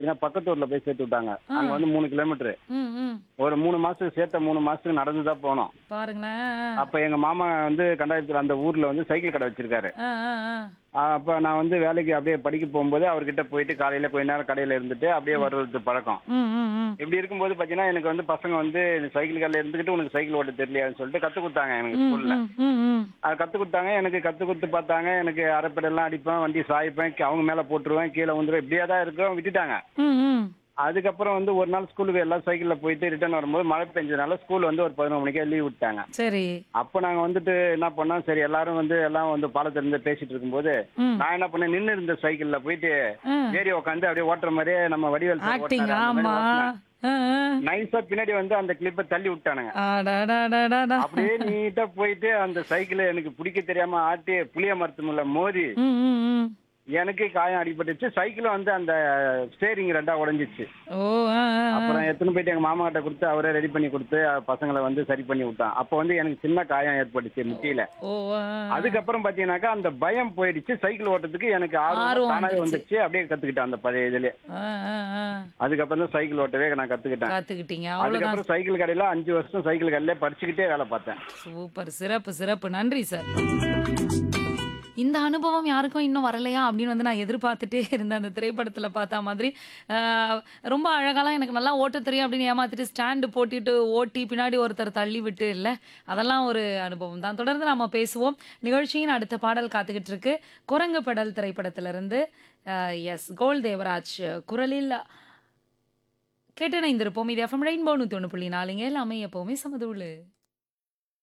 பாத்தீங்கன்னா பக்கத்து ஊர்ல போய் சேர்த்து விட்டாங்க ஆ. அங்க வந்து மூணு கிலோமீட்டர் ம் ம் ஒரு மூணு மாசத்துக்கு சேர்த்த மூணு மாசத்துக்கு நடந்து தான் போனோம் பாருங்களேன் அப்ப எங்க மாமா வந்து கண்டாயத்துல அந்த ஊர்ல வந்து சைக்கிள் கடை வச்சிருக்காரு ஆ ஆ ஆ ஆ, அப்ப நான் வந்து வேலைக்கு அப்படியே படிக்க போகும்போது அவர்கிட்ட போயிட்டு காலையில கொஞ்ச நேரம் கடையில இருந்துட்டு அப்படியே வர்றது பழக்கம் ம் ம் ம் இப்படி இருக்கும்போது பாத்தீங்கன்னா எனக்கு வந்து பசங்க வந்து சைக்கிள் கடையில இருந்துகிட்டு உனக்கு சைக்கிள் ஓட்ட தெரியலையான்னு சொல்லிட்டு கத்து கொடுத்தாங்க எனக்கு ம் ஸ்கூல்ல ம் ம் ம் அது கத்து கொடுத்தாங்க எனக்கு கத்து கொடுத்து பார்த்தாங்க எனக்கு அரைப்படெல்லாம் அடிப்பேன் வண்டி சாய்ப்பேன் கீ- அவங்க மேல போட்டுருவேன் கீழே வந்துருவேன் இப்படியே தான் இருக்கும் விட்டுட்டாங்க ம் ம் அதுக்கப்புறம் வந்து ஒரு நாள் ஸ்கூலுக்கு எல்லாம் சைக்கிள்ல போயிட்டு ரிட்டர்ன் வரும்போது மழை பெஞ்சதுனால ஸ்கூல் வந்து ஒரு பதினொரு மணிக்கே லீவ் விட்டாங்க சரி அப்ப நாங்க வந்துட்டு என்ன பண்ணோம் சரி எல்லாரும் வந்து எல்லாம் வந்து பாலத்துல இருந்து பேசிட்டு இருக்கும்போது ம் நான் என்ன பண்ணேன் நின்னு இருந்த சைக்கிள்ல போயிட்டு ஆ ஏறி உட்காந்து அப்படியே ஓட்டுற மாதிரியே நம்ம வடிவேல் sir ஆக்டிங் ஓட்டுனாரு, அந்த ஆமா மாதிரி ஓட்டுனேன். ஆ ஆ நைஸா பின்னாடி வந்து அந்த கிளிப்பை தள்ளி விட்டானுங்க அடடடடடா. அப்படியே நீட்டா போயிட்டு அந்த சைக்கிளை எனக்கு பிடிக்க தெரியாம ஆட்டி புளிய மரத்து மேல மோதி ம் ம் ம் எனக்கு காயம் அடிபட்டுச்சு சைக்கிளும் வந்து அந்த ஸ்டேரிங் ரெண்டா உடைஞ்சிச்சு ஓ ஆ ஆ, ஆ. அப்புறம் எத்தனை போயிட்டு எங்க மாமா கிட்ட கொடுத்து அவரே ரெடி பண்ணி கொடுத்து அஹ், பசங்களை வந்து சரி பண்ணி விட்டான் அப்போ வந்து எனக்கு சின்ன காயம் ஏற்பட்டுச்சு முட்டியில ஓ ஆ, ஆ. அதுக்கப்புறம் பாத்தீங்கன்னாக்கா அந்த பயம் போயிடுச்சு சைக்கிள் ஓட்டத்துக்கு எனக்கு ஆர்வம் ஆர்வம் தானாவே வந்துருச்சு. வந்துச்சு அப்படியே கத்துக்கிட்டேன் அந்த பழைய இதுல ஆ, ஆ, ஆ. அதுக்கப்புறம் தான் சைக்கிள் ஓட்டவே நான் கத்துக்கிட்டேன் காத்துக்கிட்டீங்க அவ்வளவுதான் அதுக்கப்புறம் சைக்கிள் கடையில அஞ்சு வருஷம் சைக்கிள் கடையில படிச்சுக்கிட்டே வேலை பார்த்தேன் சூப்பர் சிறப்பு சிறப்பு நன்றி சார் இந்த அனுபவம் யாருக்கும் இன்னும் வரலையா அப்படின்னு வந்து நான் எதிர்பார்த்துட்டே இருந்தேன் அந்த திரைப்படத்தில் பார்த்த மாதிரி ஆஹ் ரொம்ப அழகாலாம் எனக்கு நல்லா ஓட்ட தெரியும் அப்படின்னு ஏமாத்திட்டு ஸ்டாண்டு போட்டுட்டு ஓட்டி பின்னாடி ஒருத்தர் தள்ளி விட்டு இல்லை அதெல்லாம் ஒரு அனுபவம் தான் தொடர்ந்து நாம பேசுவோம் நிகழ்ச்சியின் அடுத்த பாடல் காத்துக்கிட்டு இருக்கு குரங்கு பெடல் திரைப்படத்திலிருந்து எஸ் கோல் தேவராஜ் குரலில் கேட்டு இணைந்திருப்போம் இது எஃப்எம் ரெயின்போ நூற்றி ஒன்று புள்ளி நாலுங்க எல்லாமே எப்போவுமே சமதூளு